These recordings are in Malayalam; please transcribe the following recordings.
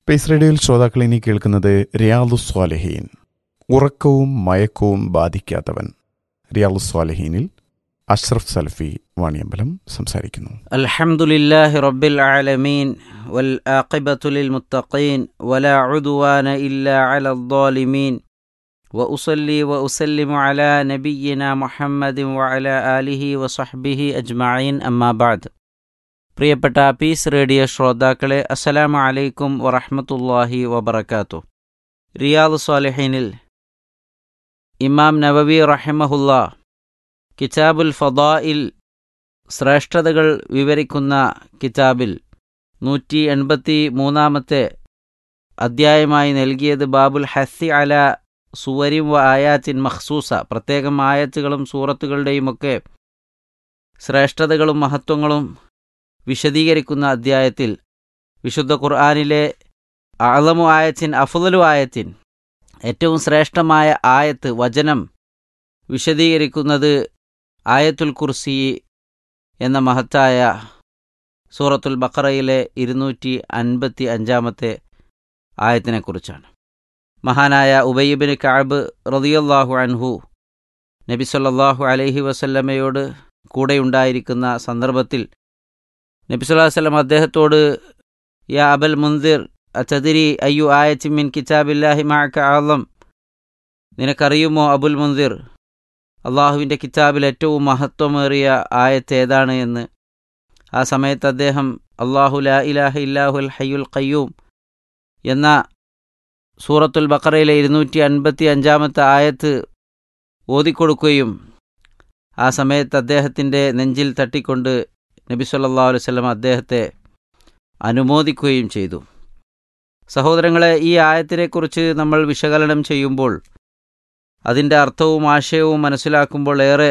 പേസ് റേഡിയോയിൽ ശ്രോതാക്കൾ ഇനി കേൾക്കുന്നത് റിയാദു സ്വാലഹീൻ ഉറക്കവും മയക്കവും ബാധിക്കാത്തവൻ റിയാദു സ്വാലഹീനിൽ അഷ്റഫ് സലഫി വാണിയമ്പലം സംസാരിക്കുന്നു الحمد لله رب العالمين والآقبة للمتقين ولا عدوان إلا على الظالمين وأصلي وأسلم على نبينا محمد وعلى آله وصحبه أجمعين أما بعد പ്രിയപ്പെട്ട പീസ് റേഡിയോ ശ്രോതാക്കളെ അസ്സലാമു അലൈക്കും വറഹ്മത്തുള്ളാഹി വബറകാതുഹു റിയാദ് സ്വാലിഹീനിൽ ഇമാം നവവി റഹിമഹുല്ല കിതാബുൽ ഫദായിൽ ശ്രേഷ്ഠതകൾ വിവരിക്കുന്ന കിതാബിൽ നൂറ്റി എൺപത്തി മൂന്നാമത്തെ അധ്യായമായി നൽകിയത് ബാബുൽ ഹസ്സി അല സുവരിം വ ആയാത്തിൻ മഖ്സൂസ പ്രത്യേകം ആയത്തുകളും സൂറത്തുകളുടെയുമൊക്കെ ശ്രേഷ്ഠതകളും മഹത്വങ്ങളും വിശദീകരിക്കുന്ന അധ്യായത്തിൽ വിശുദ്ധ ഖുർആാനിലെ അളമു ആയത്തിൻ അഫുദലു ആയത്തിൻ ഏറ്റവും ശ്രേഷ്ഠമായ ആയത്ത് വചനം വിശദീകരിക്കുന്നത് ആയത്തുൽ കുർസി എന്ന മഹത്തായ സൂറത്തുൽ ബഖറയിലെ ഇരുന്നൂറ്റി അൻപത്തി അഞ്ചാമത്തെ ആയത്തിനെക്കുറിച്ചാണ് മഹാനായ ഉബയ്യബിന് കാബ് റതിയല്ലാഹു അൻഹു നബി സല്ലല്ലാഹു അലൈഹി വസല്ലമയോട് കൂടെയുണ്ടായിരിക്കുന്ന സന്ദർഭത്തിൽ നബി സല്ലല്ലാഹു അലൈഹി വസല്ലം അദ്ദേഹത്തോട് യാ അബൽ മുന്തിർ അച്ചതിരി അയ്യു ആയച്ചിമിൻ കിതാബില്ലാഹി മഅക ആളം നിനക്കറിയുമോ അബുൽ മുന്തിർ അള്ളാഹുവിൻ്റെ കിതാബിൽ ഏറ്റവും മഹത്വമേറിയ ആയത്ത് ഏതാണ് എന്ന് ആ സമയത്ത് അദ്ദേഹം അള്ളാഹു ലാ ഇലാഹ ഇല്ലാഹുൽ ഹയ്യുൽ ഖയ്യൂം എന്ന സൂറത്തുൽ ബക്കറയിലെ ഇരുന്നൂറ്റി അൻപത്തി അഞ്ചാമത്തെ ആയത്ത് ഓതിക്കൊടുക്കുകയും ആ സമയത്ത് അദ്ദേഹത്തിൻ്റെ നെഞ്ചിൽ തട്ടിക്കൊണ്ട് നബി സല്ലല്ലാഹു അലൈഹി വസല്ലം അദ്ദേഹത്തെ അനുമോദിക്കുകയും ചെയ്തു സഹോദരങ്ങളെ ഈ ആയത്തിനെക്കുറിച്ച് നമ്മൾ വിശകലനം ചെയ്യുമ്പോൾ അതിൻ്റെ അർത്ഥവും ആശയവും മനസ്സിലാക്കുമ്പോൾ ഏറെ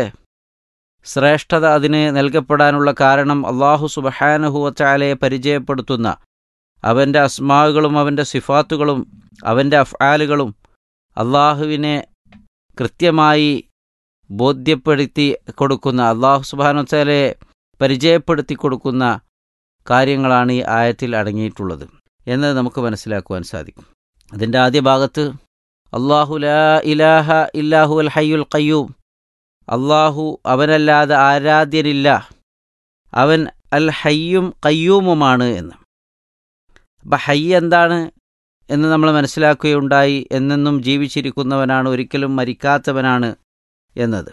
ശ്രേഷ്ഠത അതിന് നൽകപ്പെടാനുള്ള കാരണം അള്ളാഹു സുബഹാനഹുവച്ചാലയെ പരിചയപ്പെടുത്തുന്ന അവൻ്റെ അസ്മാവുകളും അവൻ്റെ സിഫാത്തുകളും അവൻ്റെ അഫ്ആലുകളും അള്ളാഹുവിനെ കൃത്യമായി ബോധ്യപ്പെടുത്തി കൊടുക്കുന്ന അള്ളാഹു സുബാനുവച്ചാലയെ പരിചയപ്പെടുത്തി കൊടുക്കുന്ന കാര്യങ്ങളാണ് ഈ ആയത്തിൽ അടങ്ങിയിട്ടുള്ളത് എന്ന് നമുക്ക് മനസ്സിലാക്കുവാൻ സാധിക്കും അതിൻ്റെ ആദ്യ ഭാഗത്ത് അള്ളാഹു ലാ ഇലാഹ ഇല്ലാഹു അൽ ഹയ്യുൽ ഖയ്യൂം അള്ളാഹു അവനല്ലാതെ ആരാധ്യനില്ല അവൻ അൽ ഹയ്യും കയ്യൂമുമാണ് എന്ന് അപ്പം ഹയ്യ് എന്താണ് എന്ന് നമ്മൾ മനസ്സിലാക്കുകയുണ്ടായി എന്നെന്നും ജീവിച്ചിരിക്കുന്നവനാണ് ഒരിക്കലും മരിക്കാത്തവനാണ് എന്നത്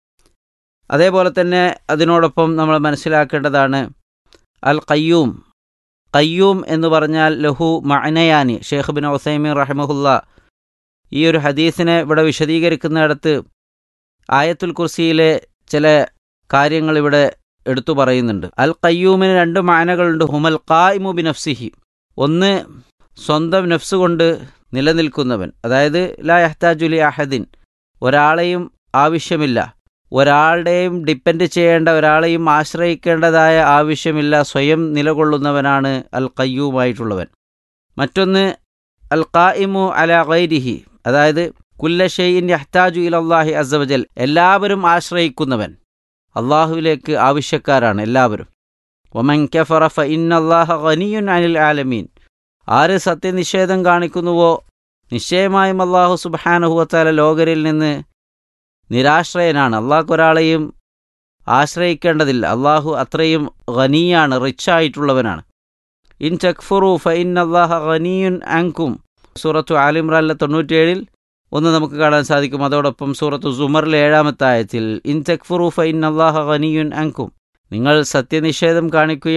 അതേപോലെ തന്നെ അതിനോടൊപ്പം നമ്മൾ മനസ്സിലാക്കേണ്ടതാണ് അൽ കയ്യൂം കയ്യൂം എന്ന് പറഞ്ഞാൽ ലഹു മഅനയാനി ഷേഖ് ബിൻ ഒസൈമീൻ റഹ്മഹുല്ല ഈ ഒരു ഹദീസിനെ ഇവിടെ വിശദീകരിക്കുന്നിടത്ത് ആയത്തുൽ കുർസിയിലെ ചില കാര്യങ്ങൾ ഇവിടെ എടുത്തു പറയുന്നുണ്ട് അൽ കയ്യൂമിന് രണ്ട് മാനകളുണ്ട് ഹുമൽ ഖായിമു ബി നഫ്സിഹി ഒന്ന് സ്വന്തം നഫ്സ് കൊണ്ട് നിലനിൽക്കുന്നവൻ അതായത് ലാ യഹ്താജുലി അഹദിൻ ഒരാളെയും ആവശ്യമില്ല ഒരാളുടെയും ഡിപ്പെൻഡ് ചെയ്യേണ്ട ഒരാളെയും ആശ്രയിക്കേണ്ടതായ ആവശ്യമില്ല സ്വയം നിലകൊള്ളുന്നവനാണ് അൽ കയ്യൂമായിട്ടുള്ളവൻ മറ്റൊന്ന് അൽ ഖായിമു അല ഗൈരിഹി അതായത് കുല്ലഷെയ്യിൻ യഹ്താജു ഇലല്ലാഹി അസവജൽ എല്ലാവരും ആശ്രയിക്കുന്നവൻ അള്ളാഹുവിലേക്ക് ആവശ്യക്കാരാണ് എല്ലാവരും ഒമൻ കഫറ ഫ ഇന്നല്ലാഹ ഖനിയുൻ അനിൽ ആലമീൻ ആര് സത്യനിഷേധം കാണിക്കുന്നുവോ നിശ്ചയമായും അള്ളാഹു സുബാനഹുവത്താല ലോകരിൽ നിന്ന് നിരാശ്രയനാണ് അള്ളാഹ് ഒരാളെയും ആശ്രയിക്കേണ്ടതില്ല അള്ളാഹു അത്രയും ഖനിയാണ് റിച്ചായിട്ടുള്ളവനാണ് ഇൻ ചക്ഫുറു ഫ ഇൻ അള്ളാഹ ഖനിയുൻ അങ്കും സൂറത്തു ആലിമ്രാനിലെ തൊണ്ണൂറ്റിയേഴിൽ ഒന്ന് നമുക്ക് കാണാൻ സാധിക്കും അതോടൊപ്പം സൂറത്തു സുമറിലെ ഏഴാമത്തെ ആയത്തിൽ ഇൻ തക്ഫുറു ഫ ഇൻ അള്ളാഹ ഖനിയുൻ അങ്കും നിങ്ങൾ സത്യനിഷേധം കാണിക്കുകയും